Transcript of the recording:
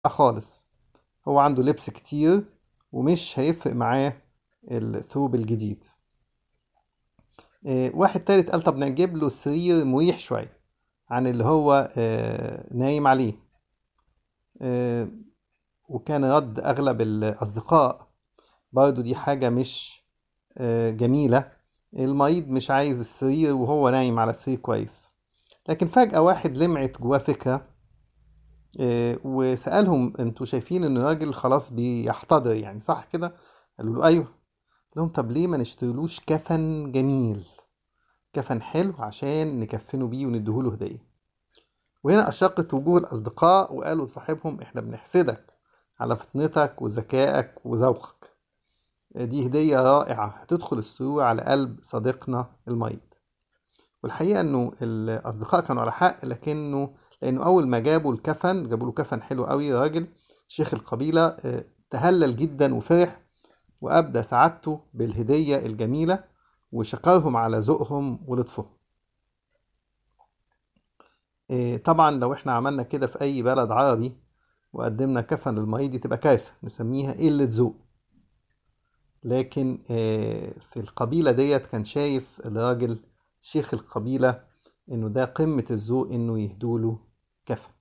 خالص هو عنده لبس كتير ومش هيفرق معاه الثوب الجديد آه، واحد تالت قال طب نجيب له سرير مريح شوية عن اللي هو آه، نايم عليه آه، وكان رد أغلب الأصدقاء برضو دي حاجة مش جميلة المريض مش عايز السرير وهو نايم على سرير كويس لكن فجأة واحد لمعت جواه فكرة وسألهم انتوا شايفين ان الراجل خلاص بيحتضر يعني صح كده قالوا له ايوه لهم طب ليه ما نشتريلوش كفن جميل كفن حلو عشان نكفنه بيه ونديهوله هدية وهنا أشرقت وجوه الأصدقاء وقالوا لصاحبهم إحنا بنحسدك على فطنتك وذكائك وذوقك دي هدية رائعة هتدخل السرور على قلب صديقنا المريض والحقيقة إنه الأصدقاء كانوا على حق لكنه لأنه أول ما جابوا الكفن جابوا له كفن حلو قوي راجل شيخ القبيلة آه، تهلل جدا وفرح وأبدى سعادته بالهدية الجميلة وشكرهم على ذوقهم ولطفهم إيه، طبعا لو احنا عملنا كده في أي بلد عربي وقدمنا كفن للمريض دي تبقى كارثة نسميها قلة ذوق لكن إيه، في القبيلة ديت كان شايف الراجل شيخ القبيلة إنه ده قمة الذوق إنه يهدوله كفن